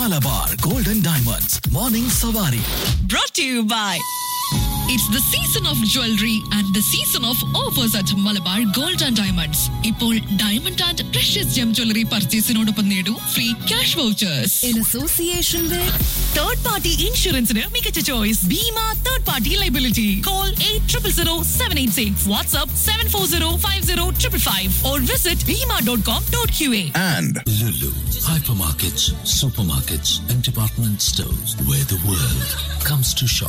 Malabar golden diamonds morning സവാരി brought to you by It's the season of jewelry and the season of offers at Malabar Gold and Diamonds. ഇപ്പോൾ diamond and precious gem jewellery പർച്ചേസിനോടൊപ്പം നേടൂ free cash vouchers in association with third party ഇൻഷുറൻസിന് മികച്ച choice Bhima third party liability call eight triple zero seven eight six WhatsApp seven four zero five zero triple five or visit Bhima dot com dot Q A and Lulu, hypermarkets, supermarkets, and department stores where the world comes to shop.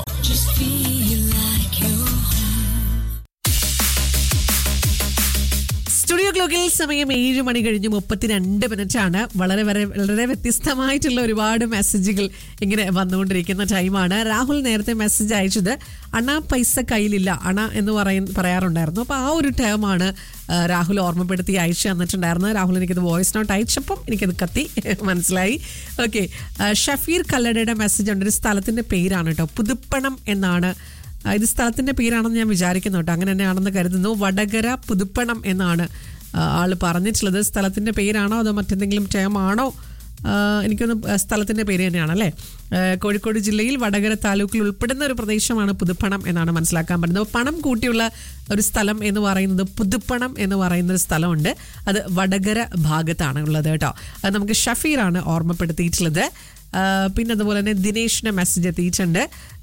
Studio ക്ലോക്കിൽ സമയം ഏഴ് മണി കഴിഞ്ഞ് മുപ്പത്തിരണ്ട് minute ആണ് വളരെ വളരെ വളരെ വ്യത്യസ്തമായിട്ടുള്ള ഒരുപാട് മെസ്സേജുകൾ ഇങ്ങനെ വന്നുകൊണ്ടിരിക്കുന്ന ടൈമാണ് രാഹുൽ നേരത്തെ മെസ്സേജ് അയച്ചത് അണ പൈസ കയ്യിലില്ല അണ എന്ന് പറയ പറയാറുണ്ടായിരുന്നു അപ്പോൾ ആ ഒരു ടേമാണ് രാഹുൽ ഓർമ്മപ്പെടുത്തി അയച്ചു തന്നിട്ടുണ്ടായിരുന്നു രാഹുൽ എനിക്കത് വോയിസ് നോട്ട് അയച്ചപ്പം എനിക്കത് കത്തി മനസ്സിലായി ഓക്കെ ഷഫീർ കല്ലടയുടെ മെസ്സേജ് ഉണ്ട് ഒരു സ്ഥലത്തിൻ്റെ പേരാണ് കേട്ടോ പുതുപ്പണം എന്നാണ് ആ, ഇത് സ്ഥലത്തിന്റെ പേരാണെന്ന് ഞാൻ വിചാരിക്കുന്നു കേട്ടോ അങ്ങനെ തന്നെയാണെന്ന് കരുതുന്നു വടകര പുതുപ്പണം എന്നാണ് ആ, ആള് പറഞ്ഞിട്ടുള്ളത് സ്ഥലത്തിന്റെ പേരാണോ അതോ മറ്റെന്തെങ്കിലും ടേം ആണോ ആ, എനിക്കൊന്ന് സ്ഥലത്തിന്റെ പേര് തന്നെയാണ് അല്ലേ ആ, കോഴിക്കോട് ജില്ലയിൽ വടകര താലൂക്കിൽ ഉൾപ്പെടുന്ന ഒരു പ്രദേശമാണ് പുതുപ്പണം എന്നാണ് മനസ്സിലാക്കാൻ പറ്റുന്നത് അപ്പോൾ പണം കൂട്ടിയുള്ള ഒരു സ്ഥലം എന്ന് പറയുന്നത് പുതുപ്പണം എന്ന് പറയുന്ന ഒരു സ്ഥലമുണ്ട് അത് വടകര ഭാഗത്താണ് ഉള്ളത് കേട്ടോ അത് നമുക്ക് ഷഫീറാണ് ഓർമ്മപ്പെടുത്തിയിട്ടുള്ളത് ആ, പിന്നെ അതുപോലെ തന്നെ ദിനേഷിന്റെ മെസ്സേജ് എത്തിയിട്ടുണ്ട്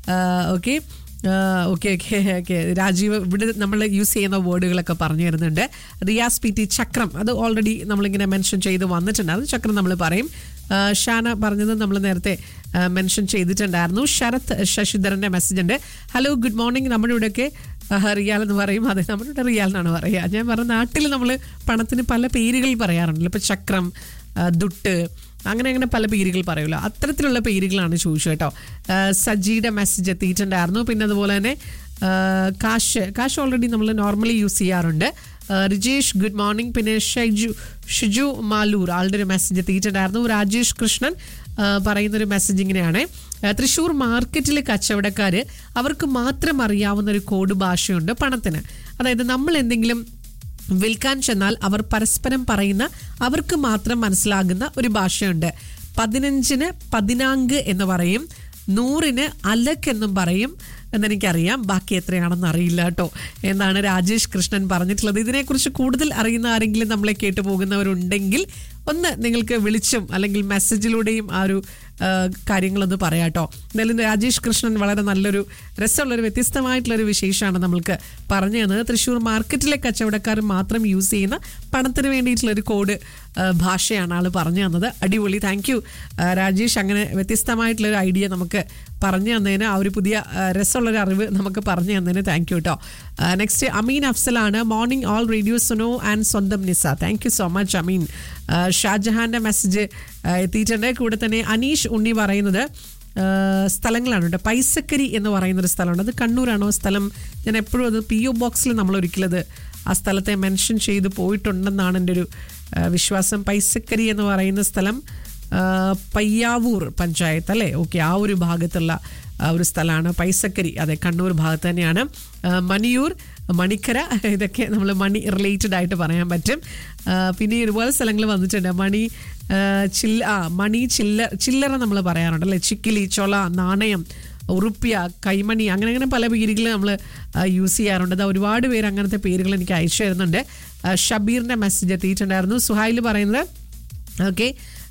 okay okay okay okay Rajeev ഇവിടെ നമ്മൾ യൂസ് ചെയ്യുന്ന വേർഡുകളൊക്കെ പറഞ്ഞു തരുന്നുണ്ട് റിയാസ് പി ടി ചക്രം അത് ഓൾറെഡി നമ്മളിങ്ങനെ മെൻഷൻ ചെയ്ത് വന്നിട്ടുണ്ട് അത് ചക്രം നമ്മൾ പറയും ആ, ഷാന പറഞ്ഞത് നമ്മൾ നേരത്തെ മെൻഷൻ ചെയ്തിട്ടുണ്ടായിരുന്നു ശരത് ശശിധരൻ്റെ മെസ്സേജ് ഉണ്ട് ഹലോ ഗുഡ് മോർണിംഗ് നമ്മുടെ ഇവിടെയൊക്കെ ആ, റിയാൽ എന്ന് പറയും അതെ നമ്മുടെ ഇവിടെ റിയാൽ എന്നാണ് പറയുക ഞാൻ പറഞ്ഞ നാട്ടിൽ നമ്മൾ പണത്തിന് പല പേരുകൾ പറയാറുണ്ടല്ലോ ഇപ്പോൾ ചക്രം ആ, ദുട്ട് അങ്ങനെ അങ്ങനെ പല പേരുകൾ പറയുമല്ലോ അത്തരത്തിലുള്ള പേരുകളാണ് ചോദിച്ചത് കേട്ടോ ആ, സജിയുടെ മെസ്സേജ് എത്തിയിട്ടുണ്ടായിരുന്നു പിന്നെ അതുപോലെ തന്നെ ആ, കാശ് കാശ് ഓൾറെഡി നമ്മൾ നോർമലി യൂസ് ചെയ്യാറുണ്ട് ആ, റിജേഷ് ഗുഡ് മോർണിംഗ് പിന്നെ ഷൈജു ഷിജു മാലൂർ ആളുടെ ഒരു മെസ്സേജ് എത്തിയിട്ടുണ്ടായിരുന്നു രാജേഷ് കൃഷ്ണൻ ആ, പറയുന്നൊരു മെസ്സേജ് ഇങ്ങനെയാണ് ആ, തൃശ്ശൂർ മാർക്കറ്റിലെ കച്ചവടക്കാർ അവർക്ക് മാത്രം അറിയാവുന്ന ഒരു കോഡ് ഭാഷയുണ്ട് പണത്തിന് അതായത് നമ്മൾ എന്തെങ്കിലും വിൽക്കാൻ ചെന്നാൽ അവർ പരസ്പരം പറയുന്ന അവർക്ക് മാത്രം മനസ്സിലാകുന്ന ഒരു ഭാഷയുണ്ട് പതിനഞ്ചിന് പതിനാങ്ക് എന്ന് പറയും നൂറിന് അലക്ക് എന്നും പറയും എന്നെനിക്കറിയാം ബാക്കി എത്രയാണെന്ന് അറിയില്ല കേട്ടോ എന്നാണ് രാജേഷ് കൃഷ്ണൻ പറഞ്ഞിട്ടുള്ളത് ഇതിനെക്കുറിച്ച് കൂടുതൽ അറിയുന്ന ആരെങ്കിലും നമ്മളെ കേട്ടു പോകുന്നവരുണ്ടെങ്കിൽ ഒന്ന് നിങ്ങൾക്ക് വിളിച്ചും അല്ലെങ്കിൽ മെസ്സേജിലൂടെയും ആ ഒരു ആ, കാര്യങ്ങളൊന്ന് പറയാം കേട്ടോ എന്തായാലും രാജേഷ് കൃഷ്ണൻ വളരെ നല്ലൊരു രസമുള്ളൊരു വ്യത്യസ്തമായിട്ടുള്ളൊരു വിശേഷമാണ് നമ്മൾക്ക് പറഞ്ഞു തന്നത് തൃശ്ശൂർ മാർക്കറ്റിലെ കച്ചവടക്കാർ മാത്രം യൂസ് ചെയ്യുന്ന പണത്തിന് വേണ്ടിയിട്ടുള്ളൊരു കോഡ് ആ, ഭാഷയാണ് ആൾ പറഞ്ഞു തന്നത് അടിപൊളി താങ്ക് യു രാജേഷ് അങ്ങനെ വ്യത്യസ്തമായിട്ടുള്ളൊരു ഐഡിയ നമുക്ക് പറഞ്ഞു തന്നതിന് ആ ഒരു പുതിയ ആ, രസമുള്ളൊരു അറിവ് നമുക്ക് പറഞ്ഞു തന്നതിന് താങ്ക് യു കേട്ടോ നെക്സ്റ്റ് അമീൻ അഫ്സലാണ് morning all radio Suno and സ്വന്തം Nisa thank you so much Ameen ആ, ഷാജഹാന്റെ മെസ്സേജ് എത്തിയിട്ടുണ്ട് കൂടെ തന്നെ അനീഷ് ഉണ്ണി പറയുന്നത് ആ, സ്ഥലങ്ങളാണ് കേട്ടോ പൈസക്കരി എന്ന് പറയുന്നൊരു സ്ഥലമുണ്ട് അത് കണ്ണൂരാണോ സ്ഥലം ഞാൻ എപ്പോഴും അത് പി ഒ ബോക്സിൽ നമ്മൾ ഒരിക്കലത് ആ സ്ഥലത്തെ മെൻഷൻ ചെയ്ത് പോയിട്ടുണ്ടെന്നാണ് എൻ്റെ ഒരു ആ, വിശ്വാസം പൈസക്കരി എന്ന് പറയുന്ന സ്ഥലം ആ, പയ്യാവൂർ പഞ്ചായത്ത് അല്ലേ ഓക്കെ ആ ഒരു ഭാഗത്തുള്ള ആ ഒരു സ്ഥലമാണ് പൈസക്കരി അതെ കണ്ണൂർ ഭാഗത്ത് തന്നെയാണ് ആ, മണിയൂർ മണിക്കര ഇതൊക്കെ നമ്മൾ മണി റിലേറ്റഡ് ആയിട്ട് പറയാൻ പറ്റും ആ, പിന്നെ ഒരുപാട് സ്ഥലങ്ങൾ വന്നിട്ടുണ്ട് മണി ആ, ചില്ല ആ മണി ചില്ല ചില്ലറ നമ്മൾ പറയാറുണ്ട് അല്ലേ ചിക്കിലി ചൊള നാണയം ഉറുപ്പ്യ കൈമണി അങ്ങനെ അങ്ങനെ പല പേരുകൾ നമ്മൾ യൂസ് ചെയ്യാറുണ്ട് അത് ഒരുപാട് പേര് അങ്ങനത്തെ പേരുകൾ എനിക്ക് അയച്ചു തരുന്നുണ്ട് ആ, ഷബീറിൻ്റെ മെസ്സേജ് എത്തിയിട്ടുണ്ടായിരുന്നു സുഹൈൽ പറയുന്നത് ഓക്കെ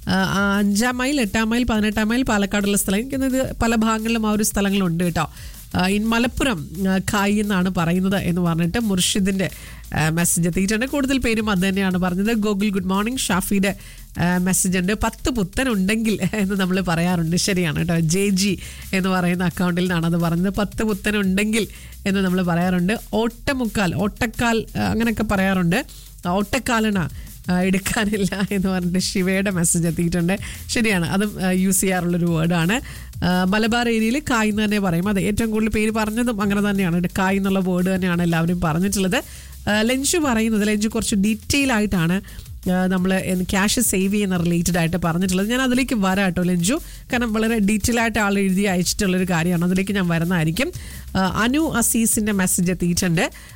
അഞ്ചാം മൈൽ എട്ടാം മൈൽ പതിനെട്ടാം മൈൽ പാലക്കാടുള്ള സ്ഥലം എനിക്കൊന്നത് പല ഭാഗങ്ങളിലും ആ ഒരു സ്ഥലങ്ങളുണ്ട് കേട്ടോ ആ, ഇൻ മലപ്പുറം ആ, കായ് എന്നാണ് പറയുന്നത് എന്ന് പറഞ്ഞിട്ട് മുർഷിദിൻ്റെ മെസ്സേജ് എത്തിയിട്ടുണ്ട് കൂടുതൽ പേരും അത് തന്നെയാണ് പറഞ്ഞത് ഗൂഗിൾ ഗുഡ് മോർണിംഗ് ഷാഫിയുടെ മെസ്സേജ് ഉണ്ട് പത്ത് പുത്തൻ ഉണ്ടെങ്കിൽ എന്ന് നമ്മൾ പറയാറുണ്ട് ശരിയാണ് കേട്ടോ ജെ ജി എന്ന് പറയുന്ന അക്കൗണ്ടിൽ നിന്നാണ് അത് പറഞ്ഞത് പത്ത് പുത്തൻ ഉണ്ടെങ്കിൽ എന്ന് നമ്മൾ പറയാറുണ്ട് ഓട്ടമുക്കാൽ ഓട്ടക്കാൽ ആ, അങ്ങനെയൊക്കെ പറയാറുണ്ട് ഓട്ടക്കാലണ ആ, എടുക്കാനില്ല എന്ന് പറഞ്ഞിട്ട് ശിവയുടെ മെസ്സേജ് എത്തിയിട്ടുണ്ട് ശരിയാണ് അതും യൂസ് ചെയ്യാറുള്ളൊരു വേർഡാണ് മലബാർ ഏരിയയിൽ കായ് എന്ന് തന്നെ പറയും അതെ ഏറ്റവും കൂടുതൽ പേര് പറഞ്ഞതും അങ്ങനെ തന്നെയാണ് ഇത് കായ് എന്നുള്ള വേർഡ് തന്നെയാണ് എല്ലാവരും പറഞ്ഞിട്ടുള്ളത് ആ, ലഞ്ച് പറയുന്നത് ലഞ്ച് കുറച്ച് ഡീറ്റെയിൽ ആയിട്ടാണ് നമ്മൾ ക്യാഷ് സേവ് ചെയ്യുന്ന റിലേറ്റഡ് ആയിട്ട് പറഞ്ഞിട്ടുള്ളത് ഞാൻ അതിലേക്ക് വരാം കേട്ടോ ലഞ്ചു കാരണം വളരെ ഡീറ്റെയിൽ ആയിട്ട് ആൾ എഴുതി അയച്ചിട്ടുള്ളൊരു കാര്യമാണ് അതിലേക്ക് ഞാൻ വരുന്നതായിരിക്കും ആ, അനു അസീസിൻ്റെ മെസ്സേജ് എത്തിയിട്ടുണ്ട്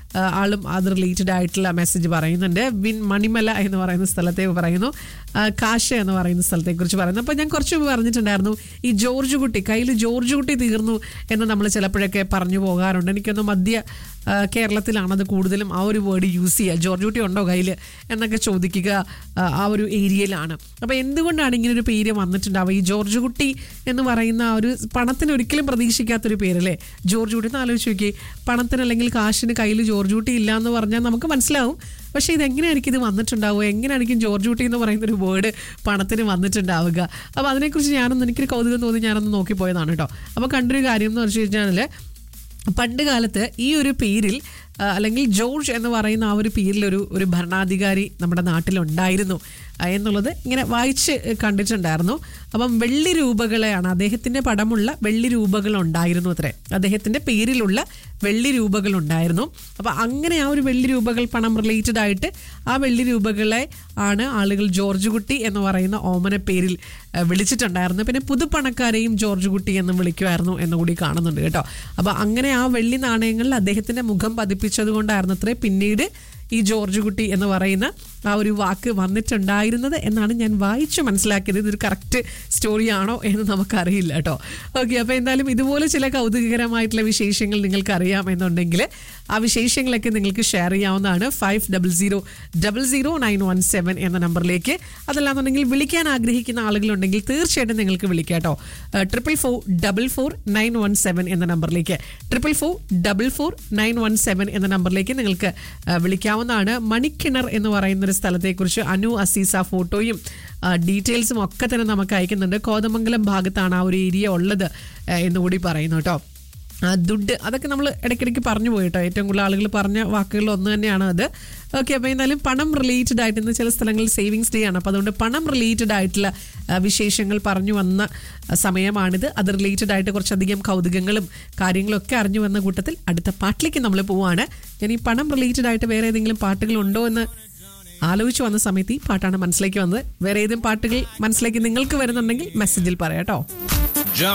ആ, ആളും അത് റിലേറ്റഡ് ആയിട്ടുള്ള മെസ്സേജ് പറയുന്നുണ്ട് വിൻ മണിമല എന്ന് പറയുന്ന സ്ഥലത്തെ പറയുന്നു ആ, കാശ എന്ന് പറയുന്ന സ്ഥലത്തെ കുറിച്ച് പറയുന്നു അപ്പോൾ ഞാൻ കുറച്ച് മുമ്പ് പറഞ്ഞിട്ടുണ്ടായിരുന്നു ഈ ജോർജ് കുട്ടി കയ്യിൽ ജോർജ് കുട്ടി തീർന്നു എന്ന് നമ്മൾ ചിലപ്പോഴൊക്കെ പറഞ്ഞു പോകാറുണ്ട് എനിക്കൊന്ന് മധ്യ ആ, കേരളത്തിലാണത് കൂടുതലും ആ ഒരു വേർഡ് യൂസ് ചെയ്യുക ജോർജ് കുട്ടി ഉണ്ടോ കയ്യിൽ എന്നൊക്കെ ചോദിക്കുക ആ, ആ ഒരു ഏരിയയിലാണ് അപ്പോൾ എന്തുകൊണ്ടാണ് ഇങ്ങനെ ഒരു പേര് വന്നിട്ടുണ്ടാവുക ഈ ജോർജ് കുട്ടി എന്ന് പറയുന്ന ആ ഒരു പണത്തിന് ഒരിക്കലും പ്രതീക്ഷിക്കാത്തൊരു പേരല്ലേ ജോർജ് കുട്ടി എന്ന് ആലോചിച്ച് നോക്കി പണത്തിന് അല്ലെങ്കിൽ കാശിന് കയ്യിൽ ജോർജ് കുട്ടി ഇല്ല എന്ന് പറഞ്ഞാൽ നമുക്ക് മനസ്സിലാവും പക്ഷേ ഇത് എങ്ങനെയായിരിക്കും ഇത് വന്നിട്ടുണ്ടാവുക എങ്ങനെയായിരിക്കും ജോർജ് കുട്ടി എന്ന് പറയുന്ന ഒരു വേർഡ് പണത്തിന് വന്നിട്ടുണ്ടാവുക അപ്പോൾ അതിനെക്കുറിച്ച് ഞാനൊന്ന് എനിക്കൊരു കൗതുകം തോന്നി ഞാനൊന്ന് നോക്കിപ്പോയതാണ് കേട്ടോ അപ്പോൾ കണ്ടൊരു കാര്യം എന്ന് വെച്ച് കഴിഞ്ഞാൽ പണ്ട് കാലത്ത് ഈ ഒരു പേരിൽ ആ, അല്ലെങ്കിൽ ജോർജ് എന്ന് പറയുന്ന ആ ഒരു പേരിൽ ഒരു ഒരു ഭരണാധികാരി നമ്മുടെ നാട്ടിലുണ്ടായിരുന്നു ആ, എന്നുള്ളത് ഇങ്ങനെ വായിച്ച് കണ്ടിട്ടുണ്ടായിരുന്നു അപ്പം വെള്ളി രൂപകളെയാണ് അദ്ദേഹത്തിൻ്റെ പടമുള്ള വെള്ളി രൂപകൾ ഉണ്ടായിരുന്നു അത്രേ അദ്ദേഹത്തിൻ്റെ പേരിലുള്ള വെള്ളി രൂപകൾ ഉണ്ടായിരുന്നു അപ്പം അങ്ങനെ ആ ഒരു വെള്ളി രൂപകൾ പണം റിലേറ്റഡ് ആയിട്ട് ആ വെള്ളി രൂപകളെ ആണ് ആളുകൾ ജോർജ് കുട്ടി എന്ന് പറയുന്ന ഓമന പേരിൽ ആ, വിളിച്ചിട്ടുണ്ടായിരുന്നു പിന്നെ പുതുപ്പണക്കാരെയും ജോർജ് കുട്ടി എന്ന് വിളിക്കുമായിരുന്നു എന്നുകൂടി കാണുന്നുണ്ട് കേട്ടോ അപ്പോൾ അങ്ങനെ ആ വെള്ളി നാണയങ്ങളിൽ അദ്ദേഹത്തിൻ്റെ മുഖം പതിപ്പിച്ചത് കൊണ്ടായിരുന്നു അത്രേ പിന്നീട് ഈ ജോർജ് കുട്ടി എന്ന് പറയുന്ന ആ ഒരു വാക്ക് വന്നിട്ടുണ്ടായിരുന്നത് എന്നാണ് ഞാൻ വായിച്ചു മനസ്സിലാക്കിയത് ഇതൊരു കറക്റ്റ് സ്റ്റോറിയാണോ എന്ന് നമുക്കറിയില്ല കേട്ടോ ഓക്കെ അപ്പോൾ എന്തായാലും ഇതുപോലെ ചില കൗതുകകരമായിട്ടുള്ള വിശേഷങ്ങൾ നിങ്ങൾക്ക് അറിയാമെന്നുണ്ടെങ്കിൽ ആ വിശേഷങ്ങളൊക്കെ നിങ്ങൾക്ക് ഷെയർ ചെയ്യാവുന്നതാണ് five double zero double zero nine one seven എന്ന നമ്പറിലേക്ക് അതല്ലാന്നുണ്ടെങ്കിൽ വിളിക്കാൻ ആഗ്രഹിക്കുന്ന ആളുകളുണ്ടെങ്കിൽ തീർച്ചയായിട്ടും നിങ്ങൾക്ക് വിളിക്കാം കേട്ടോ triple four double four nine one seven എന്ന നമ്പറിലേക്ക് triple four double four nine one seven എന്ന നമ്പറിലേക്ക് നിങ്ങൾക്ക് ആ, വിളിക്കാവുന്നതാണ് മണിക്കിണർ എന്ന് പറയുന്ന ഒരു സ്ഥലത്തെക്കുറിച്ച് അനു അസീസ ഫോട്ടോയും ആ, ഡീറ്റെയിൽസും ഒക്കെ തന്നെ നമുക്ക് അയക്കുന്നുണ്ട് കോതമംഗലം ഭാഗത്താണ് ആ ഒരു ഏരിയ ഉള്ളത് ആ, എന്നുകൂടി പറയുന്നു കേട്ടോ ആ, ദുഡ് അതൊക്കെ നമ്മൾ ഇടയ്ക്കിടയ്ക്ക് പറഞ്ഞു പോയിട്ടോ ഏറ്റവും കൂടുതൽ ആളുകൾ പറഞ്ഞ വാക്കുകളിൽ ഒന്ന് തന്നെയാണ് അത് ഓക്കെ അപ്പോൾ എന്തായാലും പണം റിലേറ്റഡ് ആയിട്ട് ഇന്ന് ചില സ്ഥലങ്ങളിൽ സേവിങ്സ് ഡേ ആണ് അപ്പോൾ അതുകൊണ്ട് പണം റിലേറ്റഡ് ആയിട്ടുള്ള ആ, വിശേഷങ്ങൾ പറഞ്ഞു വന്ന ആ, സമയമാണിത് അത് റിലേറ്റഡ് ആയിട്ട് കുറച്ചധികം കൗതുകങ്ങളും കാര്യങ്ങളും ഒക്കെ അറിഞ്ഞു വന്ന കൂട്ടത്തിൽ അടുത്ത പാട്ടിലേക്ക് നമ്മൾ പോവാണ് ഞാൻ ഈ പണം റിലേറ്റഡ് ആയിട്ട് വേറെ ഏതെങ്കിലും പാട്ടുകൾ ഉണ്ടോ എന്ന് ആലോചിച്ച് വന്ന സമയത്ത് ഈ പാട്ടാണ് മനസ്സിലേക്ക് വന്നത് വേറെ ഏതെങ്കിലും പാട്ടുകൾ മനസ്സിലേക്ക് നിങ്ങൾക്ക് വരുന്നുണ്ടെങ്കിൽ മെസ്സേജിൽ പറയാം കേട്ടോ